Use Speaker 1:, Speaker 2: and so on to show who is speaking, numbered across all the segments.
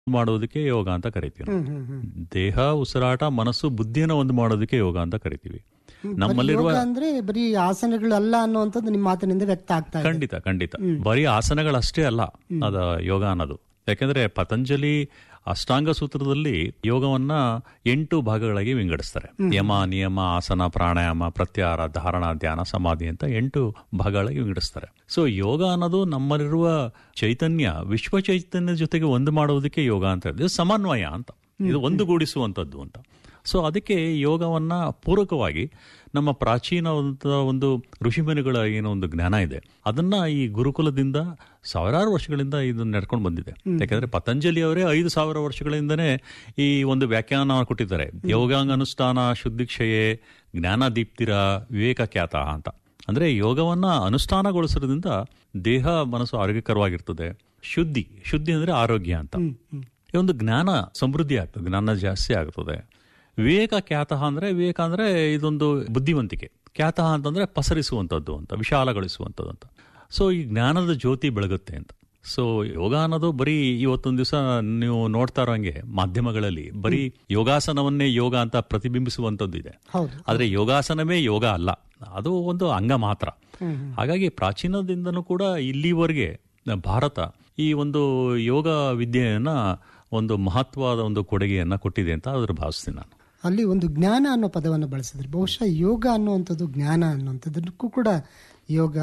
Speaker 1: ಮಾಡೋದಕ್ಕೆ ಯೋಗ ಅಂತ ಕರಿತೀವಿ ನಾವು.
Speaker 2: ಹ್ಮ್, ಹ್ಮ್, ಹ್ಮ್.
Speaker 1: ದೇಹ ಉಸಿರಾಟ ಮನಸ್ಸು ಬುದ್ಧಿಯನ್ನು ಒಂದು ಮಾಡೋದಕ್ಕೆ ಯೋಗ ಅಂತ ಕರಿತೀವಿ
Speaker 2: ಬರೀ
Speaker 1: ನಮ್ಮಲ್ಲಿರುವ
Speaker 2: ಯೋಗ ಅಂದ್ರೆ ಬರೀ ಆಸನಗಳಲ್ಲ ಅನ್ನುವಂಥದ್ದು ನಿಮ್ಮ ಮಾತಿನಿಂದ ವ್ಯಕ್ತ ಆಗ್ತಾ ಇದೆ
Speaker 1: ಖಂಡಿತ ಖಂಡಿತ ಬರೀ ಆಸನಗಳಷ್ಟೇ ಅಲ್ಲ ಅದ ಯೋಗ ಅನ್ನೋದು ಯಾಕೆಂದ್ರೆ ಪತಂಜಲಿ ಅಷ್ಟಾಂಗ ಸೂತ್ರದಲ್ಲಿ ಯೋಗವನ್ನ ಎಂಟು ಭಾಗಗಳಾಗಿ ವಿಂಗಡಿಸ್ತಾರೆ ಯಮ ನಿಯಮ ಆಸನ ಪ್ರಾಣಾಯಾಮ ಪ್ರತ್ಯಾಹಾರ ಧಾರಣ ಧ್ಯಾನ ಸಮಾಧಿ ಅಂತ ಎಂಟು ಭಾಗಗಳಾಗಿ ವಿಂಗಡಿಸ್ತಾರೆ ಸೊ ಯೋಗ ಅನ್ನೋದು ನಮ್ಮಲ್ಲಿರುವ ಚೈತನ್ಯ ವಿಶ್ವ ಚೈತನ್ಯ ಜೊತೆಗೆ ಒಂದು ಮಾಡುವುದಕ್ಕೆ ಯೋಗ ಅಂತ ಹೇಳಿದ್ರೆ ಇದು ಸಮನ್ವಯ ಅಂತ ಇದು ಒಂದುಗೂಡಿಸುವಂತದ್ದು ಅಂತ ಸೊ ಅದಕ್ಕೆ ಯೋಗವನ್ನ ಪೂರಕವಾಗಿ ನಮ್ಮ ಪ್ರಾಚೀನ ಒಂದು ಋಷಿಮುನಿಗಳ ಏನೋ ಒಂದು ಜ್ಞಾನ ಇದೆ ಅದನ್ನ ಈ ಗುರುಕುಲದಿಂದ ಸಾವಿರಾರು ವರ್ಷಗಳಿಂದ ಇದು ನಡ್ಕೊಂಡು ಬಂದಿದೆ ಯಾಕಂದ್ರೆ ಪತಂಜಲಿ ಅವರೇ ಐದು ಸಾವಿರ ವರ್ಷಗಳಿಂದನೇ ಈ ಒಂದು ವ್ಯಾಖ್ಯಾನ ಕೊಟ್ಟಿದ್ದಾರೆ ಯೋಗಾಂಗ ಅನುಷ್ಠಾನ ಶುದ್ಧಿಕ್ಷಯೇ ಜ್ಞಾನ ದೀಪ್ತಿರ ವಿವೇಕ ಖ್ಯಾತ ಅಂತ ಅಂದ್ರೆ ಯೋಗವನ್ನ ಅನುಷ್ಠಾನಗೊಳಿಸೋದ್ರಿಂದ ದೇಹ ಮನಸ್ಸು ಆರೋಗ್ಯಕರವಾಗಿರ್ತದೆ ಶುದ್ಧಿ ಶುದ್ಧಿ ಅಂದ್ರೆ ಆರೋಗ್ಯ ಅಂತ ಈ ಒಂದು ಜ್ಞಾನ ಸಮೃದ್ಧಿ ಆಗ್ತದೆ ಜ್ಞಾನ ಜಾಸ್ತಿ ಆಗ್ತದೆ ವಿವೇಕ ಖ್ಯಾತಃ ಅಂದ್ರೆ ವಿವೇಕ ಅಂದ್ರೆ ಇದೊಂದು ಬುದ್ಧಿವಂತಿಕೆ ಖ್ಯಾತಃ ಅಂತಂದ್ರೆ ಪಸರಿಸುವಂಥದ್ದು ಅಂತ ವಿಶಾಲಗೊಳಿಸುವಂಥದ್ದು ಅಂತ ಸೊ ಈ ಜ್ಞಾನದ ಜ್ಯೋತಿ ಬೆಳಗುತ್ತೆ ಅಂತ ಸೊ ಯೋಗ ಅನ್ನೋದು ಬರೀ ಇವತ್ತೊಂದು ದಿವಸ ನೀವು ನೋಡ್ತಾ ಇರೋಂಗೆ ಮಾಧ್ಯಮಗಳಲ್ಲಿ ಬರೀ ಯೋಗಾಸನವನ್ನೇ ಯೋಗ ಅಂತ ಪ್ರತಿಬಿಂಬಿಸುವಂಥದ್ದು ಇದೆ
Speaker 2: ಹೌದು
Speaker 1: ಆದ್ರೆ ಯೋಗಾಸನವೇ ಯೋಗ ಅಲ್ಲ ಅದು ಒಂದು ಅಂಗ ಮಾತ್ರ ಹಾಗಾಗಿ ಪ್ರಾಚೀನದಿಂದನೂ ಕೂಡ ಇಲ್ಲಿವರೆಗೆ ಭಾರತ ಈ ಒಂದು ಯೋಗ ವಿದ್ಯೆಯನ್ನ ಒಂದು ಮಹತ್ವದ ಒಂದು ಕೊಡುಗೆಯನ್ನ ಕೊಟ್ಟಿದೆ ಅಂತ ಅದ್ರ ಭಾವಿಸ್ತೀನಿ ನಾನು
Speaker 2: ಅಲ್ಲಿ ಒಂದು ಜ್ಞಾನ ಅನ್ನೋ ಪದವನ್ನು ಬಳಸಿದ್ರಿ ಬಹುಶಃ ಯೋಗ ಅನ್ನುವಂಥದ್ದು ಜ್ಞಾನ ಅನ್ನುವಂಥದ್ದಕ್ಕೂ ಕೂಡ ಯೋಗ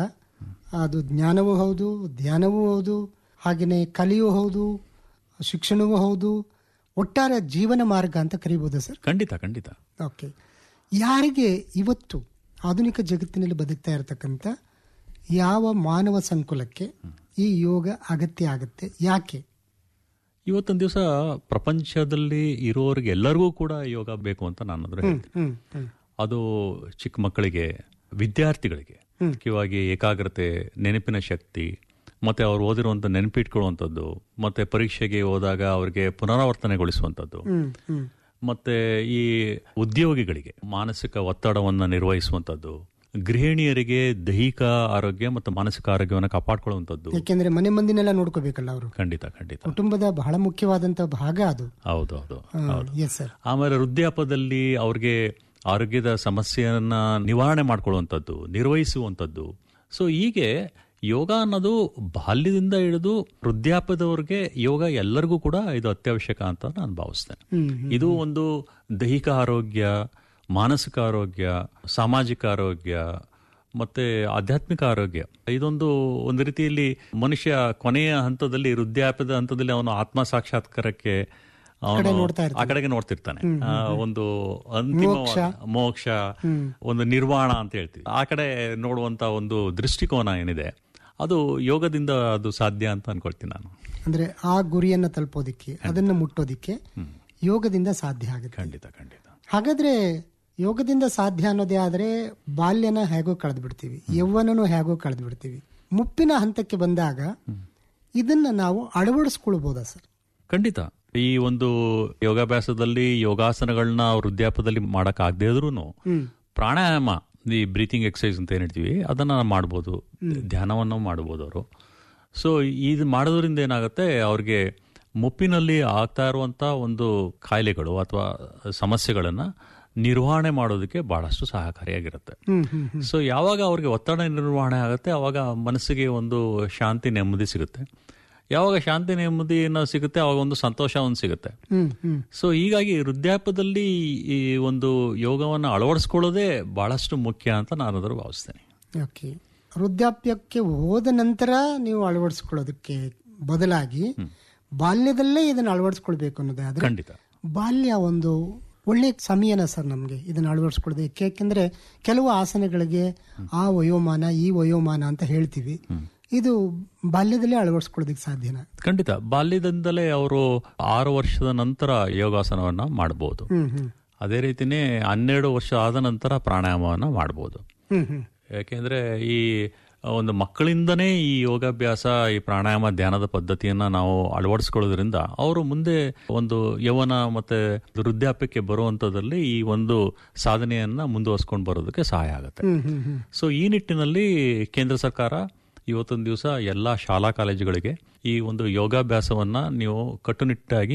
Speaker 2: ಅದು ಜ್ಞಾನವೂ ಹೌದು ಧ್ಯಾನವೂ ಹೌದು ಹಾಗೆಯೇ ಕಲಿಯೂ ಹೌದು ಶಿಕ್ಷಣವೂ ಹೌದು ಒಟ್ಟಾರೆ ಜೀವನ ಮಾರ್ಗ ಅಂತ ಕರಿಬೋದಾ ಸರ್
Speaker 1: ಖಂಡಿತ ಖಂಡಿತ
Speaker 2: ಓಕೆ ಯಾರಿಗೆ ಇವತ್ತು ಆಧುನಿಕ ಜಗತ್ತಿನಲ್ಲಿ ಬದುಕ್ತಾ ಇರತಕ್ಕಂಥ ಯಾವ ಮಾನವ ಸಂಕುಲಕ್ಕೆ ಈ ಯೋಗ ಅಗತ್ಯ ಆಗುತ್ತೆ ಯಾಕೆ
Speaker 1: ಇವತ್ತೊಂದು ದಿವಸ ಪ್ರಪಂಚದಲ್ಲಿ ಇರೋರಿಗೆ ಎಲ್ಲರಿಗೂ ಕೂಡ ಯೋಗ ಬೇಕು ಅಂತ ನಾನು ಅಂದ್ರೆ ಹೇಳ್ತೀನಿ
Speaker 2: ಹ್ಮ್ ಹ್ಮ್
Speaker 1: ಅದು ಚಿಕ್ಕ ಮಕ್ಕಳಿಗೆ ವಿದ್ಯಾರ್ಥಿಗಳಿಗೆ ಮುಖ್ಯವಾಗಿ ಏಕಾಗ್ರತೆ ನೆನಪಿನ ಶಕ್ತಿ ಮತ್ತೆ ಅವ್ರು ಓದಿರುವಂತ ನೆನಪಿಟ್ಕೊಳ್ಳುವಂಥದ್ದು ಮತ್ತೆ ಪರೀಕ್ಷೆಗೆ ಹೋದಾಗ ಅವ್ರಿಗೆ ಪುನರಾವರ್ತನೆಗೊಳಿಸುವಂಥದ್ದು
Speaker 2: ಹ್ಮ್ ಹ್ಮ್
Speaker 1: ಮತ್ತೆ ಈ ಉದ್ಯೋಗಿಗಳಿಗೆ ಮಾನಸಿಕ ಒತ್ತಡವನ್ನು ನಿರ್ವಹಿಸುವಂಥದ್ದು ಗೃಹಿಣಿಯರಿಗೆ ದೈಹಿಕ ಆರೋಗ್ಯ ಮತ್ತು ಮಾನಸಿಕ ಆರೋಗ್ಯವನ್ನು ಕಾಪಾಡ್ಕೊಳ್ಳುವಂಥದ್ದು
Speaker 2: ಯಾಕೆಂದ್ರೆ ಮನೆ ಮಂದಿನೆಲ್ಲ ನೋಡ್ಕೋಬೇಕಲ್ಲ ಅವರು
Speaker 1: ಖಂಡಿತ ಖಂಡಿತ
Speaker 2: ಕುಟುಂಬದ ಬಹಳ ಮುಖ್ಯವಾದಂತ ಭಾಗ ಅದು
Speaker 1: ಹೌದು ಹೌದು
Speaker 2: ಎಸ್ ಸರ್
Speaker 1: ಆಮೇಲೆ ವೃದ್ಧಾಪದಲ್ಲಿ ಅವ್ರಿಗೆ ಆರೋಗ್ಯದ ಸಮಸ್ಯೆಯನ್ನ ನಿವಾರಣೆ ಮಾಡ್ಕೊಳ್ಳುವಂಥದ್ದು ನಿರ್ವಹಿಸುವಂಥದ್ದು ಸೊ ಹೀಗೆ ಯೋಗ ಅನ್ನೋದು ಬಾಲ್ಯದಿಂದ ಹಿಡಿದು ವೃದ್ಧಾಪದವರೆಗೆ ಯೋಗ ಎಲ್ಲರಿಗೂ ಕೂಡ ಇದು ಅತ್ಯವಶ್ಯಕ ಅಂತ ನಾನು ಭಾವಿಸ್ತೇನೆ
Speaker 2: ಹ್ಮ್
Speaker 1: ಇದು ಒಂದು ದೈಹಿಕ ಆರೋಗ್ಯ ಮಾನಸಿಕ ಆರೋಗ್ಯ ಸಾಮಾಜಿಕ ಆರೋಗ್ಯ ಮತ್ತೆ ಆಧ್ಯಾತ್ಮಿಕ ಆರೋಗ್ಯ ಇದೊಂದು ಒಂದು ರೀತಿಯಲ್ಲಿ ಮನುಷ್ಯ ಕೊನೆಯ ಹಂತದಲ್ಲಿ ವೃದ್ಧಾಪ್ಯದ ಹಂತದಲ್ಲಿ ಅವನು ಆತ್ಮ ಸಾಕ್ಷಾತ್ಕಾರಕ್ಕೆ ಅವನು ಆ ಕಡೆಗೆ ನೋಡ್ತಿರ್ತಾನೆ ಆ, ಒಂದು ಅಂತಿಮವಾದ ಮೋಕ್ಷ ಒಂದು ನಿರ್ವಾಣ ಅಂತ ಹೇಳ್ತೀವಿ ಆ ಕಡೆ ನೋಡುವಂತ ಒಂದು ದೃಷ್ಟಿಕೋನ ಏನಿದೆ ಅದು ಯೋಗದಿಂದ ಅದು ಸಾಧ್ಯ ಅಂತ ಅನ್ಕೊಳ್ತೀನಿ ನಾನು
Speaker 2: ಅಂದ್ರೆ ಆ ಗುರಿಯನ್ನ ತಲುಪೋದಿಕ್ಕೆ ಅದನ್ನ ಮುಟ್ಟೋದಿಕ್ಕೆ ಯೋಗದಿಂದ ಸಾಧ್ಯ ಆಗುತ್ತೆ
Speaker 1: ಖಂಡಿತ ಖಂಡಿತ
Speaker 2: ಹಾಗಾದ್ರೆ ಯೋಗದಿಂದ ಸಾಧ್ಯ ಅನ್ನೋದೇ ಆದ್ರೆ ಬಾಲ್ಯನ ಹೇಗೋ ಕಳೆದು ಬಿಡ್ತೀವಿ ಯೌವನನು ಹೇಗೋ ಕಳೆದು ಬಿಡ್ತೀವಿ ಮುಪ್ಪಿನ ಹಂತಕ್ಕೆ ಬಂದಾಗ ಇದನ್ನ ನಾವು ಅಳವಡಿಸ್ಕೊಳ್ಬೋದಾ ಸರ್
Speaker 1: ಖಂಡಿತ ಈ ಒಂದು ಯೋಗಾಭ್ಯಾಸದಲ್ಲಿ ಯೋಗಾಸನಗಳನ್ನ ವೃದ್ಧಾಪದಲ್ಲಿ ಮಾಡಕ್ ಆಗದೆ ಇದ್ರೂ ಪ್ರಾಣಾಯಾಮ ಈ ಬ್ರೀತಿಂಗ್ ಎಕ್ಸಸೈಸ್ ಅಂತ ಏನ್ ಹೇಳ್ತೀವಿ ಅದನ್ನ ಮಾಡ್ಬೋದು ಧ್ಯಾನವನ್ನು ಮಾಡ್ಬೋದು ಅವರು ಸೊ ಇದು ಮಾಡೋದ್ರಿಂದ ಏನಾಗುತ್ತೆ ಅವ್ರಿಗೆ ಮುಪ್ಪಿನಲ್ಲಿ ಆಗ್ತಾ ಇರುವಂತ ಒಂದು ಕಾಯಿಲೆಗಳು ಅಥವಾ ಸಮಸ್ಯೆಗಳನ್ನ ನಿರ್ವಹಣೆ ಮಾಡೋದಕ್ಕೆ ಬಹಳಷ್ಟು ಸಹಕಾರಿಯಾಗಿರುತ್ತೆ
Speaker 2: ಹ್ಮ್ ಹ್ಮ್
Speaker 1: ಸೊ ಯಾವಾಗ ಅವ್ರಿಗೆ ಒತ್ತಡ ನಿರ್ವಹಣೆ ಆಗುತ್ತೆ ಅವಾಗ ಮನಸ್ಸಿಗೆ ಒಂದು ಶಾಂತಿ ನೆಮ್ಮದಿ ಸಿಗುತ್ತೆ ಯಾವಾಗ ಶಾಂತಿ ನೆಮ್ಮದಿನ ಸಿಗುತ್ತೆ ಅವಾಗ ಒಂದು ಸಂತೋಷ ಒಂದು ಸಿಗುತ್ತೆ
Speaker 2: ಹ್ಮ್ ಹ್ಮ್
Speaker 1: ಸೊ ಹೀಗಾಗಿ ವೃದ್ಧಾಪ್ಯದಲ್ಲಿ ಈ ಒಂದು ಯೋಗವನ್ನು ಅಳವಡಿಸ್ಕೊಳ್ಳೋದೇ ಬಹಳಷ್ಟು ಮುಖ್ಯ ಅಂತ ನಾನು ಅದರ ಭಾವಿಸ್ತೇನೆ
Speaker 2: ಓಕೆ ವೃದ್ಧಾಪ್ಯಕ್ಕೆ ಹೋದ ನಂತರ ನೀವು ಅಳವಡಿಸ್ಕೊಳ್ಳೋದಕ್ಕೆ ಬದಲಾಗಿ ಬಾಲ್ಯದಲ್ಲೇ ಇದನ್ನ ಅಳವಡಿಸ್ಕೊಳ್ಬೇಕು ಅನ್ನೋದೇ ಆದ್ರೆ
Speaker 1: ಖಂಡಿತ
Speaker 2: ಬಾಲ್ಯ ಒಂದು ಒಳ್ಳೆ ಸಮಯನ ಸರ್ ನಮಗೆ ಇದನ್ನ ಅಳವಡಿಸ್ಕೊಳ್ಳೋದಕ್ಕೆ ಯಾಕೆಂದ್ರೆ ಕೆಲವು ಆಸನಗಳಿಗೆ ಆ ವಯೋಮಾನ ಈ ವಯೋಮಾನ ಅಂತ ಹೇಳ್ತೀವಿ ಇದು ಬಾಲ್ಯದಲ್ಲೇ ಅಳವಡಿಸ್ಕೊಳ್ಳೋದಕ್ಕೆ ಸಾಧ್ಯನಾ
Speaker 1: ಖಂಡಿತ ಬಾಲ್ಯದಿಂದಲೇ ಅವರು ಆರು ವರ್ಷದ ನಂತರ ಯೋಗಾಸನವನ್ನ ಮಾಡಬಹುದು
Speaker 2: ಹ್ಮ್ ಹ್ಮ್
Speaker 1: ಅದೇ ರೀತಿನೇ ಹನ್ನೆರಡು ವರ್ಷ ಆದ ನಂತರ ಪ್ರಾಣಾಯಾಮವನ್ನ ಮಾಡಬಹುದು
Speaker 2: ಹ್ಮ್ ಹ್ಮ್
Speaker 1: ಯಾಕೆಂದ್ರೆ ಈ ಒಂದು ಮಕ್ಕಳಿಂದನೇ ಈ ಯೋಗಾಭ್ಯಾಸ ಈ ಪ್ರಾಣಾಯಾಮ ಧ್ಯಾನದ ಪದ್ಧತಿಯನ್ನ ನಾವು ಅಳವಡಿಸ್ಕೊಳ್ಳೋದ್ರಿಂದ ಅವರು ಮುಂದೆ ಒಂದು ಯೌವನ ಮತ್ತೆ ವೃದ್ಧಾಪ್ಯಕ್ಕೆ ಬರುವಂತದಲ್ಲಿ ಈ ಒಂದು ಸಾಧನೆಯನ್ನ ಮುಂದುವರ್ಸ್ಕೊಂಡು ಬರೋದಕ್ಕೆ ಸಹಾಯ ಆಗುತ್ತೆ
Speaker 2: ಹ್ಮ್ ಹ್ಮ್ ಹ್ಮ್
Speaker 1: ಸೊ ಈ ನಿಟ್ಟಿನಲ್ಲಿ ಕೇಂದ್ರ ಸರ್ಕಾರ ಇವತ್ತೊಂದು ದಿವಸ ಎಲ್ಲಾ ಶಾಲಾ ಕಾಲೇಜುಗಳಿಗೆ ಈ ಒಂದು ಯೋಗಾಭ್ಯಾಸವನ್ನ ನೀವು ಕಟ್ಟುನಿಟ್ಟಾಗಿ